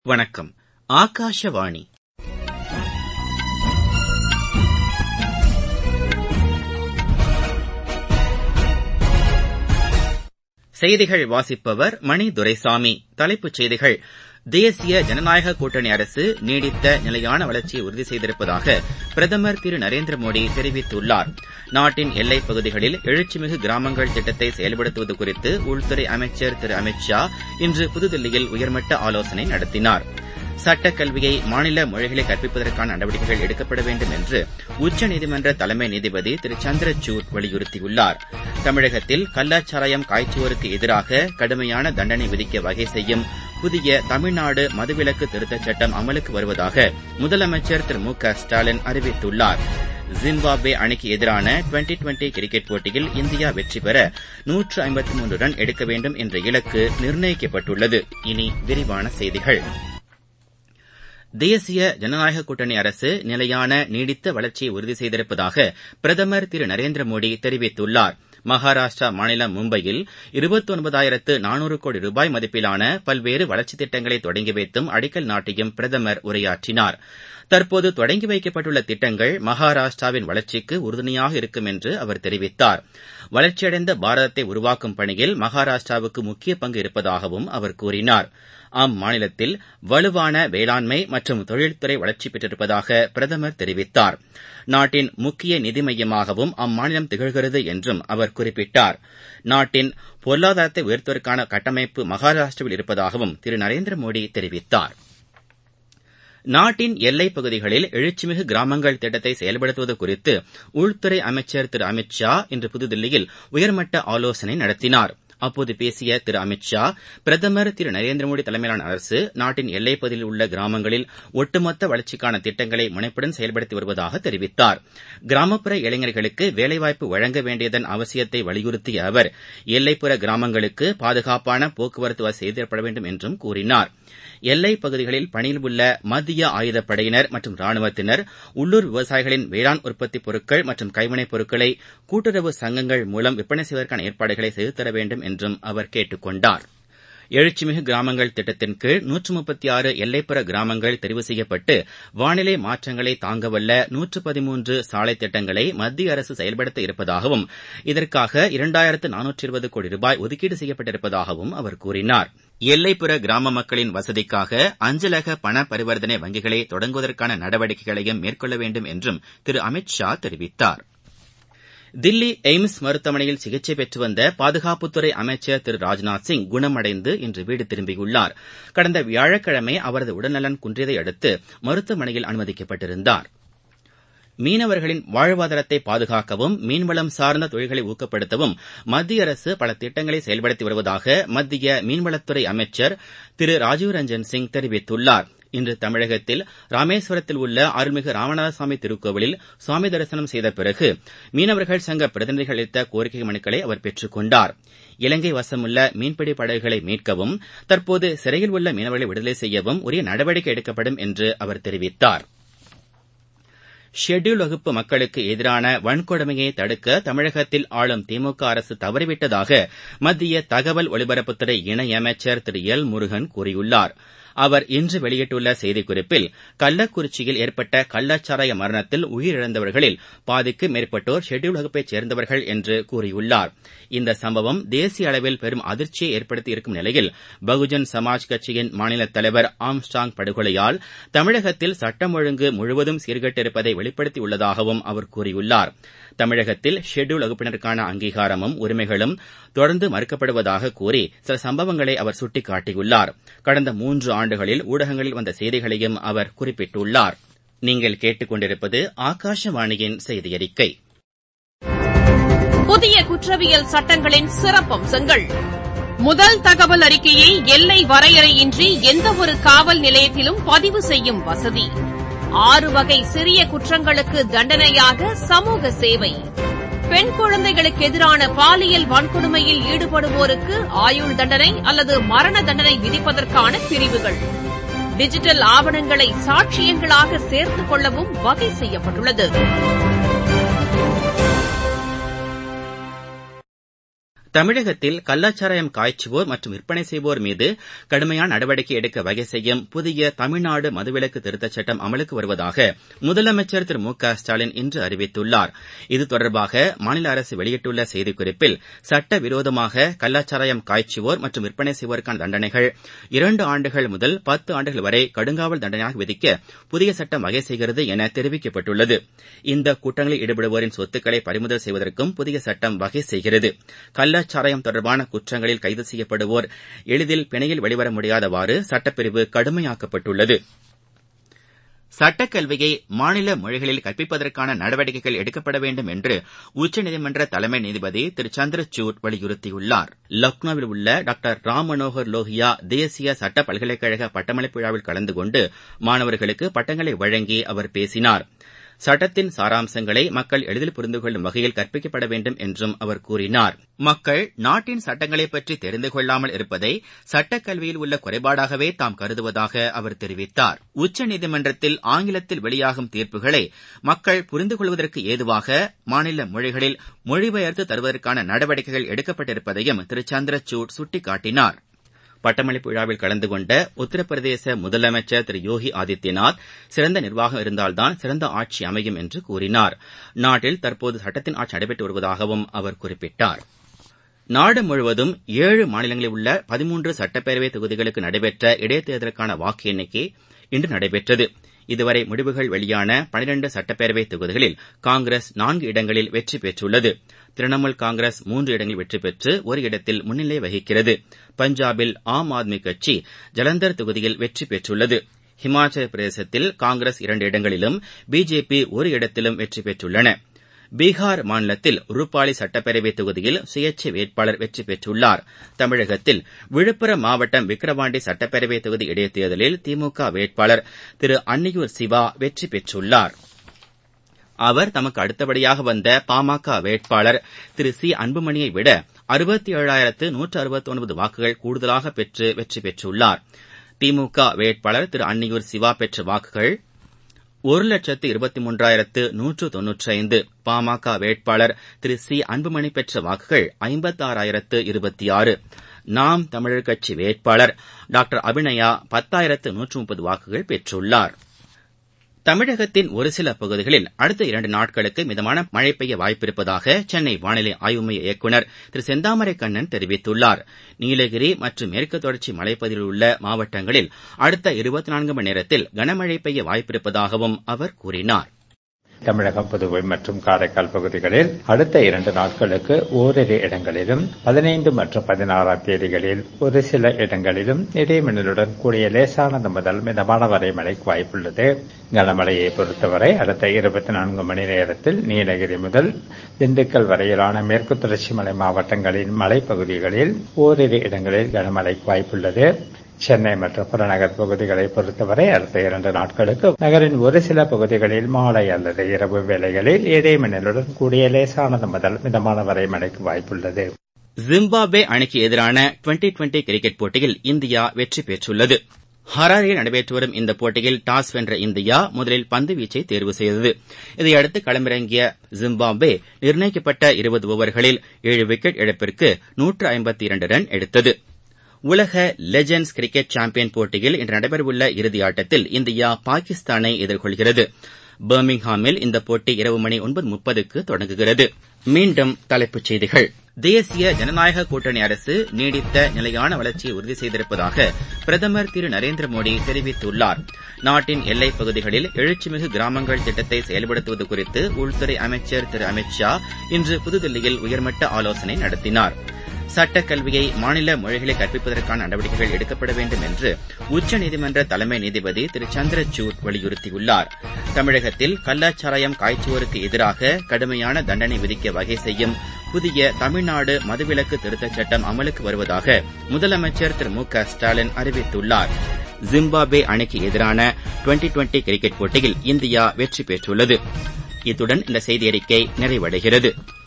வணக்கம் ஆகாஷவாணி செய்திகள் வாசிப்பவர் மணி துரைசாமி தலைப்புச் செய்திகள் தேசிய ஜனநாயக கூட்டணி அரசு நீடித்த நிலையான வளர்ச்சியை உறுதி செய்திருப்பதாக பிரதமர் திரு நரேந்திர மோடி தெரிவித்துள்ளார் நாட்டின் எல்லைப் பகுதிகளில் எழுச்சிமிகு கிராமங்கள் திட்டத்தை செயல்படுத்துவது குறித்து உள்துறை அமைச்சர் திரு அமித் ஷா இன்று புதுதில்லியில் உயர்மட்ட ஆலோசனை நடத்தினார் சட்டக்கல்வியை மாநில மொழிகளை கற்பிப்பதற்கான நடவடிக்கைகள் எடுக்கப்பட வேண்டும் என்று உச்சநீதிமன்ற தலைமை நீதிபதி திரு சந்திரசூட் வலியுறுத்தியுள்ளார் தமிழகத்தில் கள்ளச்சாராயம் காய்ச்சுவோருக்கு எதிராக கடுமையான தண்டனை விதிக்க வகை செய்யும் புதிய தமிழ்நாடு மதுவிலக்கு திருத்தச் சட்டம் அமலுக்கு வருவதாக முதலமைச்சர் திரு மு க ஸ்டாலின் அறிவித்துள்ளார் ஜிம்பாப்வே அணிக்கு எதிரான டுவெண்டி டுவெண்டி கிரிக்கெட் போட்டியில் இந்தியா வெற்றி பெற நூற்று ஐம்பத்தி மூன்று ரன் எடுக்க வேண்டும் என்ற இலக்கு நிர்ணயிக்கப்பட்டுள்ளது இனி விரிவான செய்திகள் தேசிய ஜனநாயக கூட்டணி அரசு நிலையான நீடித்த வளர்ச்சியை உறுதி செய்திருப்பதாக பிரதமர் திரு நரேந்திர மோடி தெரிவித்துள்ளார் மகாராஷ்டிரா மாநிலம் மும்பையில் இருபத்தொன்பதாயிரத்து நானூறு கோடி ரூபாய் மதிப்பிலான பல்வேறு வளர்ச்சித் திட்டங்களை தொடங்கி வைத்தும் அடிக்கல் நாட்டியும் பிரதமர் உரையாற்றினார் தற்போது தொடங்கி வைக்கப்பட்டுள்ள திட்டங்கள் மகாராஷ்டிராவின் வளர்ச்சிக்கு உறுதுணையாக இருக்கும் என்று அவர் தெரிவித்தார் வளர்ச்சியடைந்த பாரதத்தை உருவாக்கும் பணியில் மகாராஷ்டிராவுக்கு முக்கிய பங்கு இருப்பதாகவும் அவர் கூறினார் அம்மாநிலத்தில் வலுவான வேளாண்மை மற்றும் தொழில்துறை வளர்ச்சி பெற்றிருப்பதாக பிரதமர் தெரிவித்தார் நாட்டின் முக்கிய நிதி மையமாகவும் அம்மாநிலம் திகழ்கிறது என்றும் அவர் குறிப்பிட்டார் நாட்டின் பொருளாதாரத்தை உயர்த்துவதற்கான கட்டமைப்பு மகாராஷ்டிராவில் இருப்பதாகவும் திரு நரேந்திர மோடி தெரிவித்தார் நாட்டின் எல்லைப் பகுதிகளில் எழுச்சிமிகு கிராமங்கள் திட்டத்தை செயல்படுத்துவது குறித்து உள்துறை அமைச்சர் திரு அமித் ஷா இன்று புதுதில்லியில் உயர்மட்ட ஆலோசனை நடத்தினார் அப்போது பேசிய திரு அமித் ஷா பிரதமர் திரு நரேந்திர மோடி தலைமையிலான அரசு நாட்டின் எல்லைப் பகுதியில் உள்ள கிராமங்களில் ஒட்டுமொத்த வளர்ச்சிக்கான திட்டங்களை முனைப்புடன் செயல்படுத்தி வருவதாக தெரிவித்தார் கிராமப்புற இளைஞர்களுக்கு வேலைவாய்ப்பு வழங்க வேண்டியதன் அவசியத்தை வலியுறுத்திய அவர் எல்லைப்புற கிராமங்களுக்கு பாதுகாப்பான போக்குவரத்து வசதி செய்து தரப்பட வேண்டும் என்றும் கூறினார் எல்லைப் பகுதிகளில் பணியில் உள்ள மத்திய ஆயுதப்படையினர் மற்றும் ராணுவத்தினர் உள்ளூர் விவசாயிகளின் வேளாண் உற்பத்திப் பொருட்கள் மற்றும் கைவினைப் பொருட்களை கூட்டுறவு சங்கங்கள் மூலம் விற்பனை செய்வதற்கான ஏற்பாடுகளை செய்து தர வேண்டும் என்றும் அவர் கேட்டுக் கொண்டார் எழுச்சிமிகு கிராமங்கள் திட்டத்தின் கீழ் நூற்று முப்பத்தி ஆறு எல்லைப்புற கிராமங்கள் தெரிவு செய்யப்பட்டு வானிலை மாற்றங்களை தாங்கவல்ல நூற்று பதிமூன்று சாலை திட்டங்களை மத்திய அரசு செயல்படுத்த இருப்பதாகவும் இதற்காக இரண்டாயிரத்து நானூற்று இருபது கோடி ரூபாய் ஒதுக்கீடு செய்யப்பட்டிருப்பதாகவும் அவர் கூறினார் எல்லைப்புற கிராம மக்களின் வசதிக்காக அஞ்சலக பண பரிவர்த்தனை வங்கிகளை தொடங்குவதற்கான நடவடிக்கைகளையும் மேற்கொள்ள வேண்டும் என்றும் திரு அமித் ஷா தெரிவித்தார் தில்லி எய்ம்ஸ் மருத்துவமனையில் சிகிச்சை பெற்று வந்த பாதுகாப்புத்துறை அமைச்சர் திரு ராஜ்நாத் சிங் குணமடைந்து இன்று வீடு திரும்பியுள்ளார் கடந்த வியாழக்கிழமை அவரது உடல்நலன் குன்றியதை அடுத்து மருத்துவமனையில் அனுமதிக்கப்பட்டிருந்தார் மீனவர்களின் வாழ்வாதாரத்தை பாதுகாக்கவும் மீன்வளம் சார்ந்த தொழில்களை ஊக்கப்படுத்தவும் மத்திய அரசு பல திட்டங்களை செயல்படுத்தி வருவதாக மத்திய மீன்வளத்துறை அமைச்சர் திரு ராஜீவ் ரஞ்சன் சிங் தெரிவித்துள்ளார் இன்று தமிழகத்தில் ராமேஸ்வரத்தில் உள்ள அருள்மிகு ராமநாதசுவாமி திருக்கோவிலில் சுவாமி தரிசனம் செய்த பிறகு மீனவர்கள் சங்க பிரதிநிதிகள் அளித்த கோரிக்கை மனுக்களை அவர் பெற்றுக் கொண்டார் இலங்கை வசமுள்ள மீன்பிடி படகுகளை மீட்கவும் தற்போது சிறையில் உள்ள மீனவர்களை விடுதலை செய்யவும் உரிய நடவடிக்கை எடுக்கப்படும் என்று அவர் தெரிவித்தார் ஷெட்யூல் வகுப்பு மக்களுக்கு எதிரான வன்கொடுமையை தடுக்க தமிழகத்தில் ஆளும் திமுக அரசு தவறிவிட்டதாக மத்திய தகவல் ஒலிபரப்புத்துறை இணையமைச்சர் திரு எல் முருகன் கூறியுள்ளார் அவர் இன்று வெளியிட்டுள்ள செய்திக்குறிப்பில் கள்ளக்குறிச்சியில் ஏற்பட்ட கள்ளச்சாராய மரணத்தில் உயிரிழந்தவர்களில் பாதிக்கு மேற்பட்டோர் ஷெட்யூல் வகுப்பைச் சேர்ந்தவர்கள் என்று கூறியுள்ளார் இந்த சம்பவம் தேசிய அளவில் பெரும் அதிர்ச்சியை ஏற்படுத்தி இருக்கும் நிலையில் பகுஜன் சமாஜ் கட்சியின் மாநில தலைவர் ஆம்ஸ்டாங் படுகொலையால் தமிழகத்தில் சட்டம் ஒழுங்கு முழுவதும் சீர்கெட்டிருப்பதை வெளிப்படுத்தியுள்ளதாகவும் அவர் கூறியுள்ளார் தமிழகத்தில் ஷெட்யூல் வகுப்பினருக்கான அங்கீகாரமும் உரிமைகளும் தொடர்ந்து மறுக்கப்படுவதாக கூறி சில சம்பவங்களை அவர் சுட்டிக்காட்டியுள்ளார் கடந்த மூன்று ஆண்டுகளில் ஊடகங்களில் வந்த செய்திகளையும் அவர் குறிப்பிட்டுள்ளார் நீங்கள் கேட்டுக்கொண்டிருப்பது ஆகாஷவாணியின் செய்தி அறிக்கை புதிய குற்றவியல் சட்டங்களின் சிறப்பம்சங்கள் முதல் தகவல் அறிக்கையை எல்லை வரையறையின்றி எந்தவொரு காவல் நிலையத்திலும் பதிவு செய்யும் வசதி ஆறு வகை சிறிய குற்றங்களுக்கு தண்டனையாக சமூக சேவை பெண் குழந்தைகளுக்கு எதிரான பாலியல் வன்கொடுமையில் ஈடுபடுவோருக்கு ஆயுள் தண்டனை அல்லது மரண தண்டனை விதிப்பதற்கான பிரிவுகள் டிஜிட்டல் ஆவணங்களை சாட்சியங்களாக சேர்த்துக் கொள்ளவும் வகை செய்யப்பட்டுள்ளது தமிழகத்தில் கள்ளச்சாராயம் காய்ச்சுவோர் மற்றும் விற்பனை செய்வோர் மீது கடுமையான நடவடிக்கை எடுக்க வகை செய்யும் புதிய தமிழ்நாடு மதுவிலக்கு திருத்தச் சட்டம் அமலுக்கு வருவதாக முதலமைச்சர் திரு மு க ஸ்டாலின் இன்று அறிவித்துள்ளார் இது தொடர்பாக மாநில அரசு வெளியிட்டுள்ள செய்திக்குறிப்பில் சட்டவிரோதமாக கள்ளச்சாராயம் காய்ச்சுவோர் மற்றும் விற்பனை செய்வோருக்கான தண்டனைகள் இரண்டு ஆண்டுகள் முதல் பத்து ஆண்டுகள் வரை கடுங்காவல் தண்டனையாக விதிக்க புதிய சட்டம் வகை செய்கிறது என தெரிவிக்கப்பட்டுள்ளது இந்த குற்றங்களில் ஈடுபடுவோரின் சொத்துக்களை பறிமுதல் செய்வதற்கும் புதிய சட்டம் வகை செய்கிறது கள்ளச்சாராயம் தொடர்பான குற்றங்களில் கைது செய்யப்படுவோர் எளிதில் பிணையில் வெளிவர முடியாதவாறு சட்டப்பிரிவு கடுமையாக்கப்பட்டுள்ளது சட்டக்கல்வியை மாநில மொழிகளில் கற்பிப்பதற்கான நடவடிக்கைகள் எடுக்கப்பட வேண்டும் என்று உச்சநீதிமன்ற தலைமை நீதிபதி திரு சந்திரசூட் வலியுறுத்தியுள்ளார் லக்னோவில் உள்ள டாக்டர் ராம் மனோகர் லோஹியா தேசிய சட்ட பல்கலைக்கழக பட்டமளிப்பு விழாவில் கலந்து கொண்டு மாணவர்களுக்கு பட்டங்களை வழங்கி அவர் பேசினார் சட்டத்தின் சாராம்சங்களை மக்கள் எளிதில் புரிந்து கொள்ளும் வகையில் கற்பிக்கப்பட வேண்டும் என்றும் அவர் கூறினார் மக்கள் நாட்டின் சட்டங்களை பற்றி தெரிந்து கொள்ளாமல் இருப்பதை சட்டக்கல்வியில் உள்ள குறைபாடாகவே தாம் கருதுவதாக அவர் தெரிவித்தார் உச்சநீதிமன்றத்தில் ஆங்கிலத்தில் வெளியாகும் தீர்ப்புகளை மக்கள் புரிந்து கொள்வதற்கு ஏதுவாக மாநில மொழிகளில் மொழிபெயர்த்து தருவதற்கான நடவடிக்கைகள் எடுக்கப்பட்டிருப்பதையும் திரு சந்திரசூட் சுட்டிக்காட்டினார் பட்டமளிப்பு விழாவில் கலந்து கொண்ட உத்தரப்பிரதேச முதலமைச்சர் திரு யோகி ஆதித்யநாத் சிறந்த நிர்வாகம் இருந்தால்தான் சிறந்த ஆட்சி அமையும் என்று கூறினார் நாட்டில் தற்போது சட்டத்தின் ஆட்சி நடைபெற்று வருவதாகவும் அவர் குறிப்பிட்டார் நாடு முழுவதும் ஏழு மாநிலங்களில் உள்ள பதிமூன்று சட்டப்பேரவை தொகுதிகளுக்கு நடைபெற்ற இடைத்தேர்தலுக்கான வாக்கு எண்ணிக்கை இன்று நடைபெற்றது இதுவரை முடிவுகள் வெளியான பனிரண்டு சட்டப்பேரவை தொகுதிகளில் காங்கிரஸ் நான்கு இடங்களில் வெற்றி பெற்றுள்ளது திரிணாமுல் காங்கிரஸ் மூன்று இடங்களில் வெற்றி பெற்று ஒரு இடத்தில் முன்னிலை வகிக்கிறது பஞ்சாபில் ஆம் ஆத்மி கட்சி ஜலந்தர் தொகுதியில் வெற்றி பெற்றுள்ளது ஹிமாச்சல பிரதேசத்தில் காங்கிரஸ் இரண்டு இடங்களிலும் பிஜேபி ஒரு இடத்திலும் வெற்றி பெற்றுள்ளன பீகார் மாநிலத்தில் ரூபாலி சட்டப்பேரவை தொகுதியில் சுயேட்சை வேட்பாளர் வெற்றி பெற்றுள்ளார் தமிழகத்தில் விழுப்புரம் மாவட்டம் விக்கிரவாண்டி சட்டப்பேரவை தொகுதி இடைத்தேர்தலில் திமுக வேட்பாளர் திரு அன்னியூர் சிவா வெற்றி பெற்றுள்ளார் அவர் தமக்கு அடுத்தபடியாக வந்த பாமக வேட்பாளர் திரு சி அன்புமணியை விட அறுபத்தி ஏழாயிரத்து நூற்று அறுபத்தி ஒன்பது வாக்குகள் கூடுதலாக பெற்று வெற்றி பெற்றுள்ளார் திமுக வேட்பாளர் திரு அன்னியூர் சிவா பெற்ற வாக்குகள் ஒரு லட்சத்து இருபத்தி மூன்றாயிரத்து நூற்று தொன்னூற்றைந்து பாமக வேட்பாளர் திரு சி அன்புமணி பெற்ற வாக்குகள் ஐம்பத்தாறாயிரத்து இருபத்தி ஆறு நாம் தமிழர் கட்சி வேட்பாளர் டாக்டர் அபிநயா பத்தாயிரத்து நூற்று முப்பது வாக்குகள் பெற்றுள்ளார் தமிழகத்தின் ஒரு சில பகுதிகளில் அடுத்த இரண்டு நாட்களுக்கு மிதமான மழை பெய்ய வாய்ப்பிருப்பதாக சென்னை வானிலை ஆய்வு மைய இயக்குநர் திரு செந்தாமரை கண்ணன் தெரிவித்துள்ளார் நீலகிரி மற்றும் மேற்கு தொடர்ச்சி மலைப்பகுதியில் உள்ள மாவட்டங்களில் அடுத்த இருபத்தி நான்கு மணி நேரத்தில் கனமழை பெய்ய வாய்ப்பிருப்பதாகவும் அவர் கூறினார் தமிழகம் புதுவை மற்றும் காரைக்கால் பகுதிகளில் அடுத்த இரண்டு நாட்களுக்கு ஓரிரு இடங்களிலும் பதினைந்து மற்றும் பதினாறாம் தேதிகளில் ஒரு சில இடங்களிலும் இடைமின்னலுடன் கூடிய லேசானது முதல் மிதமான வரை மழைக்கு வாய்ப்புள்ளது கனமழையை பொறுத்தவரை அடுத்த இருபத்தி நான்கு மணி நேரத்தில் நீலகிரி முதல் திண்டுக்கல் வரையிலான மேற்கு தொடர்ச்சி மலை மாவட்டங்களின் மலைப்பகுதிகளில் ஓரிரு இடங்களில் கனமழைக்கு வாய்ப்புள்ளது சென்னை மற்றும் புறநகர் பகுதிகளை பொறுத்தவரை அடுத்த இரண்டு நாட்களுக்கு நகரின் ஒரு சில பகுதிகளில் மாலை அல்லது இரவு வேளைகளில் இடைமின்னலுடன் கூடிய லேசானது முதல் மிதமான வரை மழைக்கு வாய்ப்புள்ளது ஜிம்பாப்வே அணிக்கு எதிரான டுவெண்டி டுவெண்டி கிரிக்கெட் போட்டியில் இந்தியா வெற்றி பெற்றுள்ளது ஹராரியில் நடைபெற்று வரும் இந்த போட்டியில் டாஸ் வென்ற இந்தியா முதலில் பந்து வீச்சை தேர்வு செய்தது இதையடுத்து களமிறங்கிய ஜிம்பாப்வே நிர்ணயிக்கப்பட்ட இருபது ஓவர்களில் ஏழு விக்கெட் இழப்பிற்கு நூற்று ஐம்பத்தி இரண்டு ரன் எடுத்தது உலக லெஜண்ட்ஸ் கிரிக்கெட் சாம்பியன் போட்டியில் இன்று நடைபெறவுள்ள இறுதி ஆட்டத்தில் இந்தியா பாகிஸ்தானை எதிர்கொள்கிறது பர்மிங்ஹாமில் இந்த போட்டி இரவு மணி ஒன்பது முப்பதுக்கு தொடங்குகிறது மீண்டும் தலைப்புச் செய்திகள் தேசிய ஜனநாயக கூட்டணி அரசு நீடித்த நிலையான வளர்ச்சியை உறுதி செய்திருப்பதாக பிரதமர் திரு நரேந்திர மோடி தெரிவித்துள்ளார் நாட்டின் எல்லைப் பகுதிகளில் எழுச்சிமிகு கிராமங்கள் திட்டத்தை செயல்படுத்துவது குறித்து உள்துறை அமைச்சர் திரு அமித் ஷா இன்று புதுதில்லியில் உயர்மட்ட ஆலோசனை நடத்தினார் சட்டக்கல்வியை மாநில மொழிகளை கற்பிப்பதற்கான நடவடிக்கைகள் எடுக்கப்பட வேண்டும் என்று உச்சநீதிமன்ற தலைமை நீதிபதி திரு சந்திரசூட் வலியுறுத்தியுள்ளார் தமிழகத்தில் கள்ளச்சாராயம் காய்ச்சுவோருக்கு எதிராக கடுமையான தண்டனை விதிக்க வகை செய்யும் புதிய தமிழ்நாடு மதுவிலக்கு திருத்தச் சட்டம் அமலுக்கு வருவதாக முதலமைச்சர் திரு மு க ஸ்டாலின் அறிவித்துள்ளார் ஜிம்பாப்வே அணிக்கு எதிரான டுவெண்டி டுவெண்டி கிரிக்கெட் போட்டியில் இந்தியா வெற்றி பெற்றுள்ளது இத்துடன் இந்த செய்தியறிக்கை நிறைவடைகிறது